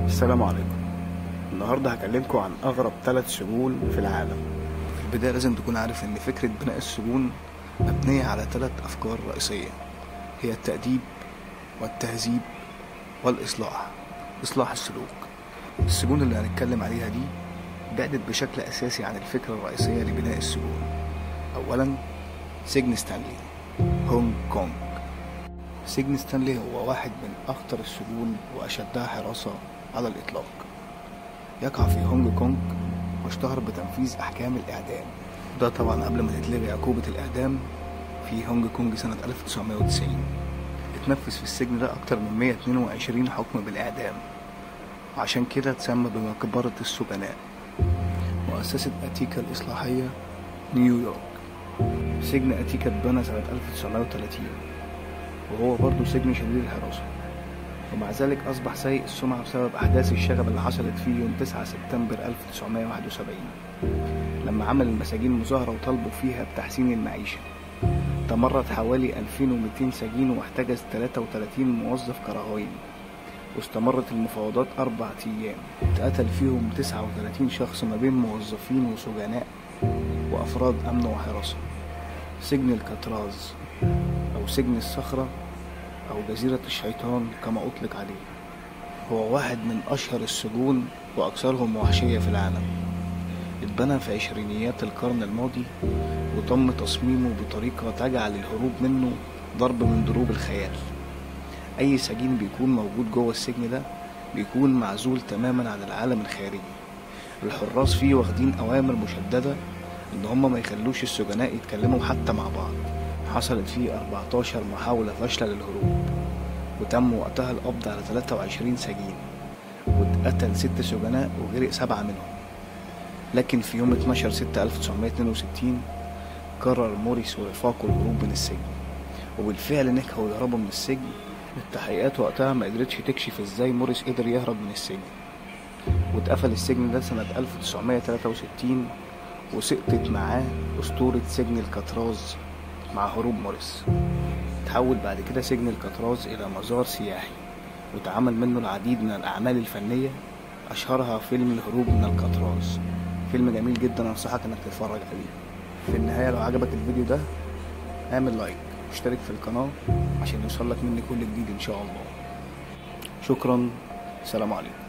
السلام عليكم النهاردة هكلمكم عن أغرب ثلاث سجون في العالم في البداية لازم تكون عارف إن فكرة بناء السجون مبنية على ثلاث أفكار رئيسية هي التأديب والتهذيب والإصلاح إصلاح السلوك السجون اللي هنتكلم عليها دي بعدت بشكل أساسي عن الفكرة الرئيسية لبناء السجون أولا سجن ستانلي هونج كونج سجن ستانلي هو واحد من أخطر السجون وأشدها حراسة على الإطلاق يقع في هونج كونج واشتهر بتنفيذ أحكام الإعدام ده طبعا قبل ما تتلغي عقوبة الإعدام في هونج كونج سنة 1990 اتنفذ في السجن ده أكتر من 122 حكم بالإعدام وعشان كده اتسمى بمقبرة السجناء مؤسسة أتيكا الإصلاحية نيويورك سجن أتيكا اتبنى سنة 1930 وهو برضه سجن شديد الحراسة ومع ذلك أصبح سيء السمعة بسبب أحداث الشغب اللي حصلت فيه يوم 9 سبتمبر 1971 لما عمل المساجين مظاهرة وطالبوا فيها بتحسين المعيشة تمرد حوالي 2200 سجين واحتجز 33 موظف كرهاين واستمرت المفاوضات أربع أيام اتقتل فيهم 39 شخص ما بين موظفين وسجناء وأفراد أمن وحراسة سجن الكتراز أو سجن الصخرة أو جزيرة الشيطان كما أطلق عليه هو واحد من أشهر السجون وأكثرهم وحشية في العالم اتبنى في عشرينيات القرن الماضي وتم تصميمه بطريقة تجعل الهروب منه ضرب من ضروب الخيال أي سجين بيكون موجود جوه السجن ده بيكون معزول تماما عن العالم الخارجي الحراس فيه واخدين أوامر مشددة إن هما ما يخلوش السجناء يتكلموا حتى مع بعض حصلت فيه 14 محاولة فاشلة للهروب وتم وقتها القبض على 23 سجين واتقتل ست سجناء وغرق سبعة منهم لكن في يوم 12 6 1962 قرر موريس ورفاقه الهروب من السجن وبالفعل نجحوا يهربوا من السجن التحقيقات وقتها ما قدرتش تكشف ازاي موريس قدر يهرب من السجن واتقفل السجن ده سنة 1963 وسقطت معاه أسطورة سجن الكتراز مع هروب موريس تحول بعد كده سجن الكتراز إلى مزار سياحي واتعمل منه العديد من الأعمال الفنية أشهرها فيلم الهروب من الكتراز فيلم جميل جدا أنصحك إنك تتفرج عليه في النهاية لو عجبك الفيديو ده اعمل لايك واشترك في القناة عشان يوصلك مني كل جديد إن شاء الله شكرا سلام عليكم